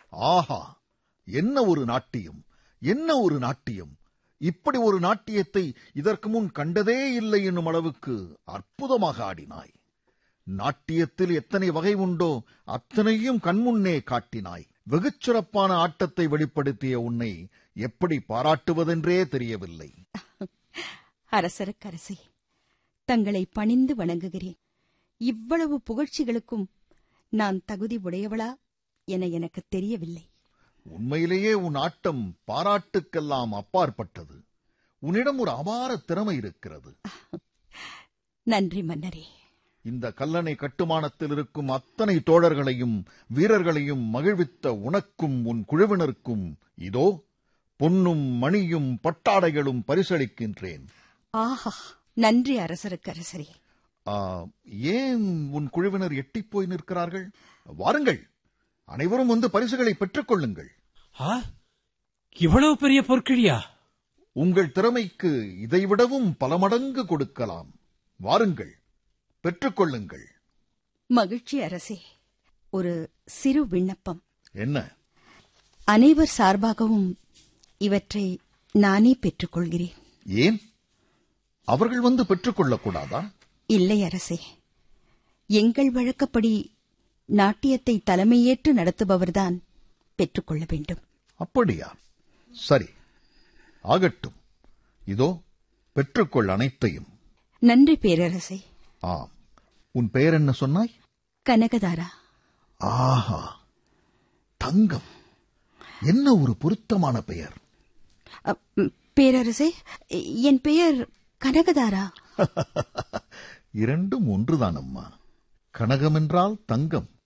ஆஹா என்ன ஒரு நாட்டியம் என்ன ஒரு நாட்டியம் இப்படி ஒரு நாட்டியத்தை இதற்கு முன் கண்டதே இல்லை என்னும் அளவுக்கு அற்புதமாக ஆடினாய் நாட்டியத்தில் எத்தனை வகை உண்டோ அத்தனையும் கண்முன்னே காட்டினாய் வெகுச் சிறப்பான ஆட்டத்தை வெளிப்படுத்திய உன்னை எப்படி பாராட்டுவதென்றே தெரியவில்லை அரசருக்கரசே தங்களை பணிந்து வணங்குகிறேன் இவ்வளவு புகழ்ச்சிகளுக்கும் நான் தகுதி உடையவளா என எனக்கு தெரியவில்லை உண்மையிலேயே உன் ஆட்டம் பாராட்டுக்கெல்லாம் அப்பாற்பட்டது உன்னிடம் ஒரு அபார திறமை இருக்கிறது நன்றி மன்னரே இந்த கல்லணை கட்டுமானத்தில் இருக்கும் அத்தனை தோழர்களையும் வீரர்களையும் மகிழ்வித்த உனக்கும் உன் குழுவினருக்கும் இதோ பொன்னும் மணியும் பட்டாடைகளும் பரிசளிக்கின்றேன் ஆஹா நன்றி அரசருக்கரசரே ஆ, ஏன் உன் குழுவினர் எட்டிப் போய் நிற்கிறார்கள் வாருங்கள் அனைவரும் வந்து பரிசுகளை பெற்றுக் கொள்ளுங்கள் ஆ இவ்வளவு பெரிய பொற்கிழியா உங்கள் திறமைக்கு இதைவிடவும் பல மடங்கு கொடுக்கலாம் வாருங்கள் பெற்றுக் கொள்ளுங்கள் மகிழ்ச்சி அரசே ஒரு சிறு விண்ணப்பம் என்ன அனைவர் சார்பாகவும் இவற்றை நானே பெற்றுக்கொள்கிறேன் ஏன் அவர்கள் வந்து பெற்றுக் கொள்ளக்கூடாதா இல்லை அரசே எங்கள் வழக்கப்படி நாட்டியத்தை தலைமையேற்று நடத்துபவர்தான் பெற்றுக்கொள்ள வேண்டும் அப்படியா சரி ஆகட்டும் இதோ பெற்றுக்கொள் அனைத்தையும் நன்றி பேரரசே ஆம் உன் பெயர் என்ன சொன்னாய் கனகதாரா ஆஹா தங்கம் என்ன ஒரு பொருத்தமான பெயர் அ, ம், பேரரசே என் பெயர் கனகதாரா இரண்டும் ஒன்றுதான் அம்மா கனகம் என்றால் தங்கம்